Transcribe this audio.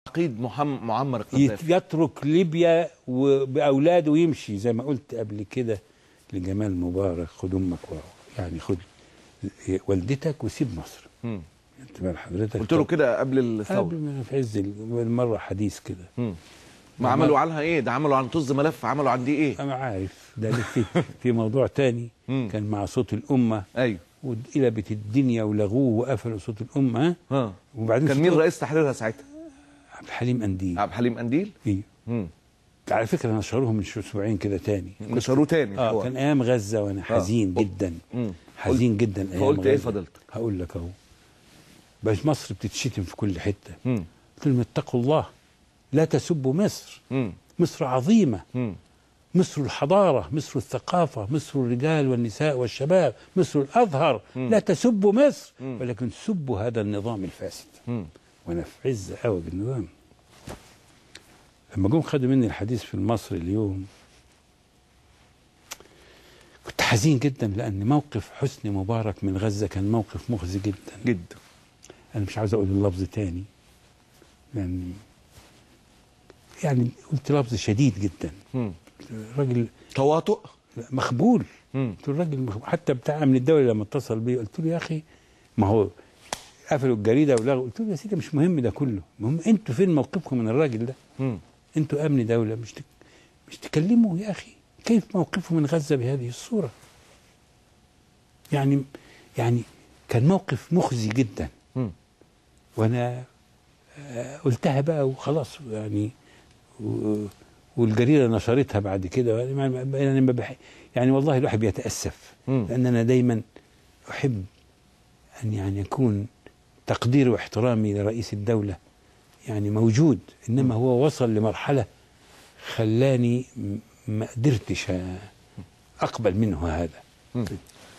عقيد محمد معمر القذافي يترك ليبيا وباولاده ويمشي زي ما قلت قبل كده لجمال مبارك خد امك و- يعني خد والدتك وسيب مصر مم. انت مال حضرتك قلت له كده قبل الثوره قبل ما في عز المره حديث كده مم. ما عملوا عنها ايه ده عملوا عن طز ملف عملوا عن دي ايه انا عارف ده اللي في في موضوع تاني مم. كان مع صوت الامه ايوه وقلبت الدنيا ولغوه وقفلوا صوت الامه ها ها وبعدين كان صوت مين رئيس تحريرها ساعتها عبد الحليم انديل عبد الحليم قنديل ايوه مم. على فكره نشروه من شو- اسبوعين كده تاني نشروه تاني اه الحوار. كان ايام غزه وانا حزين آه. جدا مم. حزين جدا ايام فقلت ايه غزة. فضلتك هقول لك اهو بس مصر بتتشتم في كل حته مم. قلت لهم اتقوا الله لا تسبوا مصر مم. مصر عظيمه مم. مصر الحضاره مصر الثقافه مصر الرجال والنساء والشباب مصر الازهر لا تسبوا مصر ولكن سبوا هذا النظام الفاسد مم. وانا في عز قوي بالنظام لما جم خدوا مني الحديث في المصري اليوم كنت حزين جدا لان موقف حسني مبارك من غزه كان موقف مخزي جدا جدا انا مش عاوز اقول اللفظ تاني يعني يعني قلت لفظ شديد جدا مم. الراجل تواطؤ مخبول مم. قلت له الراجل مخبول. حتى بتاع امن الدوله لما اتصل بي قلت له يا اخي ما هو قفلوا الجريده ولغوا قلت له يا سيدي مش مهم ده كله المهم انتوا فين موقفكم من الراجل ده مم. انتوا امن دوله مش تك... مش تكلموا يا اخي كيف موقفه من غزه بهذه الصوره يعني يعني كان موقف مخزي جدا مم. وانا آه، قلتها بقى وخلاص يعني و- والجريده نشرتها بعد كده يعني ما- يعني ما بح- يعني والله الواحد بيتاسف مم. لان انا دايما احب ان يعني يكون تقديري واحترامي لرئيس الدوله يعني موجود انما هو وصل لمرحله خلاني م- ما قدرتش اقبل منه هذا مم.